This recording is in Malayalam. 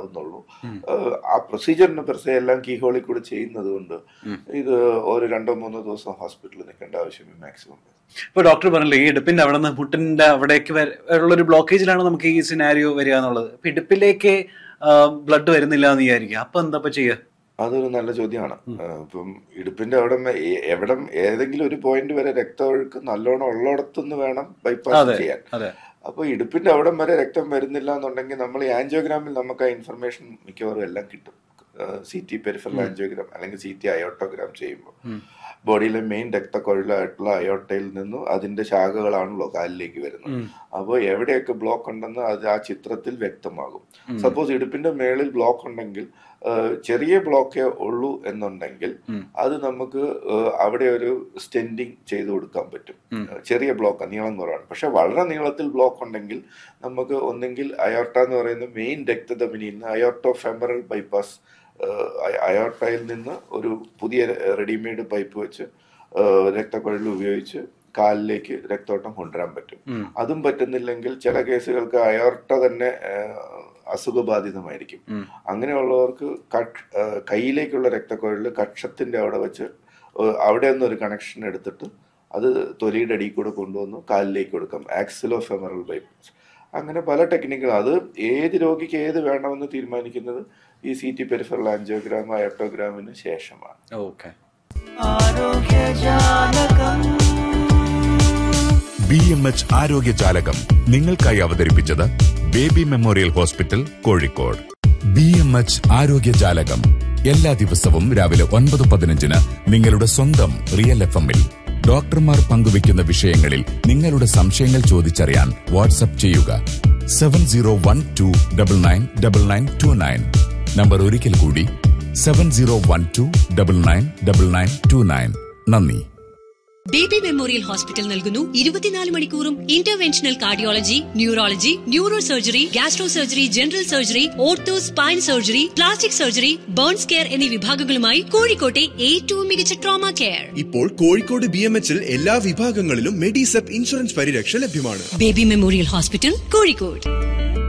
ഉണ്ടാവുന്നുള്ളൂ ഏഹ് ആ പ്രൊസീജിയറിന് പെർസെ എല്ലാം കീഹോളിൽ കൂടി ചെയ്യുന്നത് കൊണ്ട് ഇത് ഒരു രണ്ടോ മൂന്നോ ദിവസം ഹോസ്പിറ്റലിൽ നിൽക്കേണ്ട ആവശ്യം മാക്സിമം ഇപ്പൊ ഡോക്ടർ പറഞ്ഞില്ലേ ഈ ഇടുപ്പിന്റെ അവിടെ നിന്ന് മുട്ടിന്റെ അവിടേക്ക് വരെ- ഉള്ള ഒരു ബ്ലോക്കേജിലാണ് നമുക്ക് ഈ സിനാരിയോ വരിക എന്നുള്ളത് ഇപ്പൊ ഇടുപ്പിലേക്ക് ബ്ലഡ് വരുന്നില്ല എന്ന് വിചാരിക്കുക അപ്പൊ എന്താ ഇപ്പൊ ചെയ്യുക അതൊരു നല്ല ചോദ്യമാണ് ഏഹ് ഇപ്പം ഇടുപ്പിന്റെ അവിടെ എവിടെ ഏതെങ്കിലും ഒരു പോയിന്റ് വരെ രക്തമൊഴുക്ക് നല്ലോണം ഉള്ളിടത്തുനിന്ന് വേണം ബൈപ്പാസ് അതെ ചെയ്യാൻ അതെ അപ്പൊ ഇടുപ്പിന്റെ അവിടം വരെ രക്തം വരുന്നില്ല എന്നുണ്ടെങ്കിൽ നമ്മൾ ഈ ആൻജിയോഗ്രാമിൽ നമുക്ക് ആ ഇൻഫർമേഷൻ മിക്കവാറും എല്ലാം കിട്ടും സി ടി പെരിഫറൽ ആൻജിയോഗ്രാം അല്ലെങ്കിൽ സി ടി അയോട്ടോഗ്രാം ചെയ്യുമ്പോൾ ബോഡിയിലെ മെയിൻ രക്തക്കൊഴലായിട്ടുള്ള അയോട്ടയിൽ നിന്നും അതിന്റെ ശാഖകളാണല്ലോ കാലിലേക്ക് വരുന്നത് അപ്പോൾ എവിടെയൊക്കെ ബ്ലോക്ക് ഉണ്ടെന്ന് അത് ആ ചിത്രത്തിൽ വ്യക്തമാകും സപ്പോസ് ഇടുപ്പിന്റെ മേളിൽ ബ്ലോക്ക് ഉണ്ടെങ്കിൽ ഏഹ്, ചെറിയ ബ്ലോക്കേ ഉള്ളൂ എന്നുണ്ടെങ്കിൽ അത് നമുക്ക് ഏഹ്, അവിടെ ഒരു സ്റ്റെൻഡിങ് ചെയ്തു കൊടുക്കാൻ പറ്റും ചെറിയ ബ്ലോക്ക് നീളം കുറവാണ് പക്ഷെ വളരെ നീളത്തിൽ ബ്ലോക്ക് ഉണ്ടെങ്കിൽ നമുക്ക് ഒന്നെങ്കിൽ അയോർട്ട എന്ന് പറയുന്ന മെയിൻ രക്തധമനിയിൽ നിന്ന് അയോർട്ടോ ഫെമറൽ ബൈപ്പാസ് അയോർട്ടയിൽ നിന്ന് ഒരു പുതിയ റെഡിമെയ്ഡ് പൈപ്പ് വെച്ച് ഏഹ്, രക്തക്കുഴൽ ഉപയോഗിച്ച് കാലിലേക്ക് രക്തോട്ടം കൊണ്ടുവരാൻ പറ്റും അതും പറ്റുന്നില്ലെങ്കിൽ ചില കേസുകൾക്ക് അയോർട്ട തന്നെ ഏഹ്, അസുഖബാധിതമായിരിക്കും അങ്ങനെയുള്ളവർക്ക് കട്ട്- ഏഹ്, കയ്യിലേക്കുള്ള രക്തക്കുഴൽ കക്ഷത്തിന്റെ അവിടെ വെച്ച് ഏഹ്, അവിടെ നിന്ന് ഒരു കണക്ഷൻ എടുത്തിട്ട് അത് തൊലിയുടെ അടിയിൽ കൂടെ കൊണ്ടുവന്ന് കാലിലേക്ക് കൊടുക്കാം ആക്സിലോ ഫെമറൽ ബൈപ്പാസ് അങ്ങനെ പല ടെക്നിക്കുകൾ അത് ഏത് രോഗിക്ക് ഏത് വേണമെന്ന് തീരുമാനിക്കുന്നത് ഈ സി ടി പെരിഫറൽ ആൻജിയോഗ്രാം അയോട്ടോഗ്രാമിന് ശേഷമാണ് ഓക്കെ ബി എം എച്ച് ആരോഗ്യജാലകം നിങ്ങൾക്കായി അവതരിപ്പിച്ചത് Baby Memorial Hospital Kozhikode B M H ആരോഗ്യജാലകം എല്ലാ ദിവസവും രാവിലെ ഒൻപത് പതിനഞ്ചിന് നിങ്ങളുടെ സ്വന്തം റിയൽ എഫ് എമ്മിൽ ഡോക്ടർമാർ പങ്കുവയ്ക്കുന്ന വിഷയങ്ങളിൽ നിങ്ങളുടെ സംശയങ്ങൾ ചോദിച്ചറിയാൻ വാട്സപ്പ് ചെയ്യുക seven zero one two double nine double nine two nine number ഒരിക്കൽ കൂടി seven zero one two double nine double nine two nine നന്ദി ബേബി മെമ്മോറിയൽ ഹോസ്പിറ്റൽ നൽകുന്നു ഇരുപത്തിനാല് മണിക്കൂറും interventional cardiology neurology neuro surgery gastro surgery general surgery ortho spine surgery plastic surgery burns care എന്നീ വിഭാഗങ്ങളുമായി കോഴിക്കോട്ടെ ഏറ്റവും മികച്ച ട്രോമ കെയർ ഇപ്പോൾ കോഴിക്കോട് ബി എം എച്ചിൽ എല്ലാ വിഭാഗങ്ങളിലും മെഡിസെപ്പ് ഇൻഷുറൻസ് പരിരക്ഷ ലഭ്യമാണ് ബേബി മെമ്മോറിയൽ ഹോസ്പിറ്റൽ കോഴിക്കോട്